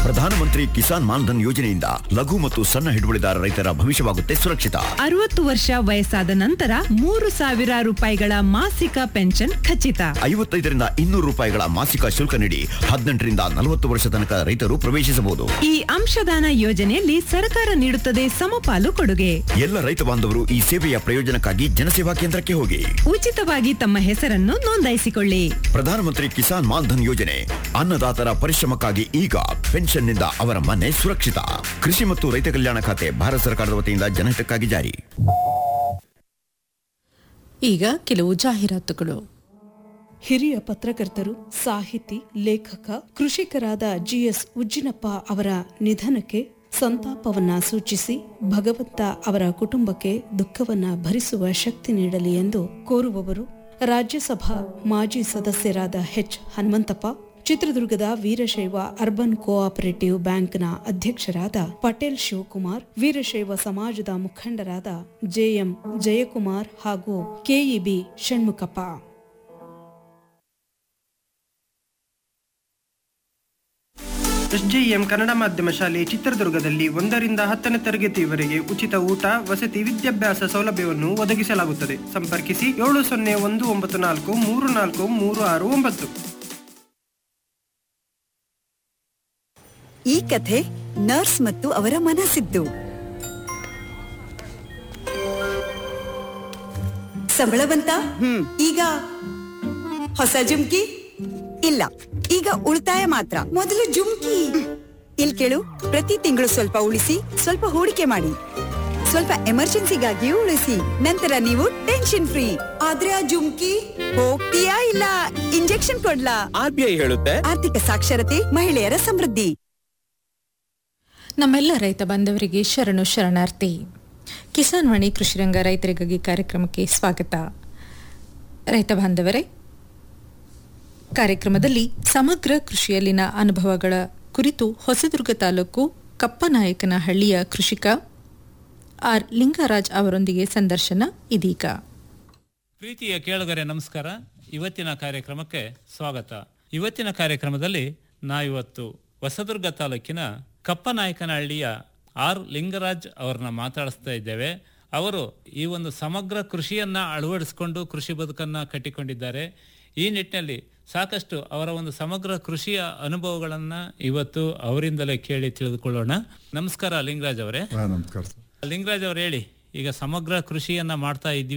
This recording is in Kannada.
ಪ್ರಧಾನಮಂತ್ರಿ ಕಿಸಾನ್ ಮಾನ್ಧನ್ ಯೋಜನೆಯಿಂದ ಲಘು ಮತ್ತು ಸಣ್ಣ ಹಿಡುವಳಿದಾರ ರೈತರ ಭವಿಷ್ಯವಾಗುತ್ತೆ ಸುರಕ್ಷಿತ ಅರವತ್ತು ವರ್ಷ ವಯಸ್ಸಾದ ನಂತರ ಮೂರು ಸಾವಿರ ರೂಪಾಯಿಗಳ ಮಾಸಿಕ ಪೆನ್ಷನ್ ಖಚಿತ ಐವತ್ತೈದರಿಂದ ಇನ್ನೂರು ರೂಪಾಯಿಗಳ ಮಾಸಿಕ ಶುಲ್ಕ ನೀಡಿ ಹದಿನೆಂಟರಿಂದ ನಲವತ್ತು ವರ್ಷ ತನಕ ರೈತರು ಪ್ರವೇಶಿಸಬಹುದು ಈ ಅಂಶದಾನ ಯೋಜನೆಯಲ್ಲಿ ಸರ್ಕಾರ ನೀಡುತ್ತದೆ ಸಮಪಾಲು ಕೊಡುಗೆ ಎಲ್ಲ ರೈತ ಬಾಂಧವರು ಈ ಸೇವೆಯ ಪ್ರಯೋಜನಕ್ಕಾಗಿ ಜನಸೇವಾ ಕೇಂದ್ರಕ್ಕೆ ಹೋಗಿ ಉಚಿತವಾಗಿ ತಮ್ಮ ಹೆಸರನ್ನು ನೋಂದಾಯಿಸಿಕೊಳ್ಳಿ ಪ್ರಧಾನಮಂತ್ರಿ ಕಿಸಾನ್ ಮಾನ್ಧನ್ ಯೋಜನೆ ಅನ್ನದಾತರ ಪರಿಶ್ರಮಕ್ಕಾಗಿ ಈಗ ಪೆನ್ಷನ್ನಿಂದ ಅವರ ಮನೆ ಸುರಕ್ಷಿತ ಕೃಷಿ ಮತ್ತು ರೈತ ಕಲ್ಯಾಣ ಖಾತೆ ಭಾರತ ಸರ್ಕಾರದ ವತಿಯಿಂದ ಜನಹಿತಕ್ಕಾಗಿ ಜಾರಿ ಈಗ ಕೆಲವು ಜಾಹೀರಾತುಗಳು ಹಿರಿಯ ಪತ್ರಕರ್ತರು ಸಾಹಿತಿ ಲೇಖಕ ಕೃಷಿಕರಾದ ಜಿಎಸ್ ಉಜ್ಜಿನಪ್ಪ ಅವರ ನಿಧನಕ್ಕೆ ಸಂತಾಪವನ್ನ ಸೂಚಿಸಿ ಭಗವಂತ ಅವರ ಕುಟುಂಬಕ್ಕೆ ದುಃಖವನ್ನ ಭರಿಸುವ ಶಕ್ತಿ ನೀಡಲಿ ಎಂದು ಕೋರುವವರು ರಾಜ್ಯಸಭಾ ಮಾಜಿ ಸದಸ್ಯರಾದ ಎಚ್ ಹನುಮಂತಪ್ಪ ಚಿತ್ರದುರ್ಗದ ವೀರಶೈವ ಅರ್ಬನ್ ಕೋಆಪರೇಟಿವ್ ಬ್ಯಾಂಕ್ನ ಅಧ್ಯಕ್ಷರಾದ ಪಟೇಲ್ ಶಿವಕುಮಾರ್ ವೀರಶೈವ ಸಮಾಜದ ಮುಖಂಡರಾದ ಜೆಎಂ ಜಯಕುಮಾರ್ ಹಾಗೂ ಕೆಇಬಿ ಷಣ್ಮುಖಪ್ಪ ಎಸ್ಜೆಎಂ ಕನ್ನಡ ಮಾಧ್ಯಮ ಶಾಲೆ ಚಿತ್ರದುರ್ಗದಲ್ಲಿ ಒಂದರಿಂದ ಹತ್ತನೇ ತರಗತಿಯವರೆಗೆ ಉಚಿತ ಊಟ ವಸತಿ ವಿದ್ಯಾಭ್ಯಾಸ ಸೌಲಭ್ಯವನ್ನು ಒದಗಿಸಲಾಗುತ್ತದೆ ಸಂಪರ್ಕಿಸಿ ಏಳು ಸೊನ್ನೆ ಒಂದು ಒಂಬತ್ತು ನಾಲ್ಕು ಮೂರು ನಾಲ್ಕು ಮೂರು ಆರು ಒಂಬತ್ತು ಈ ಕಥೆ ನರ್ಸ್ ಮತ್ತು ಅವರ ಮನಸ್ಸಿದ್ದು ಸಂಬಳ ಬಂತ ಈಗ ಹೊಸ ಜುಮ್ಕಿ ಇಲ್ಲ ಈಗ ಉಳಿತಾಯ ಮಾತ್ರ ಮೊದಲು ಜುಮ್ಕಿ ಇಲ್ ಕೇಳು ಪ್ರತಿ ತಿಂಗಳು ಸ್ವಲ್ಪ ಉಳಿಸಿ ಸ್ವಲ್ಪ ಹೂಡಿಕೆ ಮಾಡಿ ಸ್ವಲ್ಪ ಎಮರ್ಜೆನ್ಸಿಗಾಗಿಯೂ ಉಳಿಸಿ ನಂತರ ನೀವು ಟೆನ್ಷನ್ ಫ್ರೀ ಆದ್ರೆ ಆ ಜುಮ್ಕಿ ಹೋಗ್ತೀಯಾ ಇಲ್ಲ ಇಂಜೆಕ್ಷನ್ ಕೊಡ್ಲಾ ಆರ್ಬಿಐ ಹೇಳುತ್ತೆ ಆರ್ಥಿಕ ಸಾಕ್ಷರತೆ ಮಹಿಳೆಯರ ಸಮೃದ್ಧಿ ನಮ್ಮೆಲ್ಲ ರೈತ ಬಾಂಧವರಿಗೆ ಶರಣು ಶರಣಾರ್ಥಿ ಕಿಸಾನ್ ವಾಣಿ ಕೃಷಿರಂಗ ರೈತರಿಗಾಗಿ ಕಾರ್ಯಕ್ರಮಕ್ಕೆ ಸ್ವಾಗತ ರೈತ ಬಾಂಧವರೇ ಕಾರ್ಯಕ್ರಮದಲ್ಲಿ ಸಮಗ್ರ ಕೃಷಿಯಲ್ಲಿನ ಅನುಭವಗಳ ಕುರಿತು ಹೊಸದುರ್ಗ ತಾಲೂಕು ಕಪ್ಪನಾಯಕನಹಳ್ಳಿಯ ಕೃಷಿಕ ಆರ್ ಲಿಂಗರಾಜ್ ಅವರೊಂದಿಗೆ ಸಂದರ್ಶನ ಇದೀಗ ಪ್ರೀತಿಯ ಕೇಳುಗರೆ ನಮಸ್ಕಾರ ಇವತ್ತಿನ ಕಾರ್ಯಕ್ರಮಕ್ಕೆ ಸ್ವಾಗತ ಇವತ್ತಿನ ಕಾರ್ಯಕ್ರಮದಲ್ಲಿ ನಾವಿವತ್ತು ಹೊಸದುರ್ಗ ತಾಲೂಕಿನ ಕಪ್ಪನಾಯಕನಹಳ್ಳಿಯ ಆರ್ ಲಿಂಗರಾಜ್ ಅವರನ್ನ ಮಾತಾಡಿಸ್ತಾ ಇದ್ದೇವೆ ಅವರು ಈ ಒಂದು ಸಮಗ್ರ ಕೃಷಿಯನ್ನ ಅಳವಡಿಸಿಕೊಂಡು ಕೃಷಿ ಬದುಕನ್ನ ಕಟ್ಟಿಕೊಂಡಿದ್ದಾರೆ ಈ ನಿಟ್ಟಿನಲ್ಲಿ ಸಾಕಷ್ಟು ಅವರ ಒಂದು ಸಮಗ್ರ ಕೃಷಿಯ ಅನುಭವಗಳನ್ನ ಇವತ್ತು ಅವರಿಂದಲೇ ಕೇಳಿ ತಿಳಿದುಕೊಳ್ಳೋಣ ನಮಸ್ಕಾರ ಲಿಂಗರಾಜ್ ಅವರೇ ನಮಸ್ಕಾರ ಸರ್ ಲಿಂಗರಾಜ್ ಅವ್ರು ಹೇಳಿ ಈಗ ಸಮಗ್ರ ಕೃಷಿಯನ್ನ ಮಾಡ್ತಾ ಇದ್ವಿ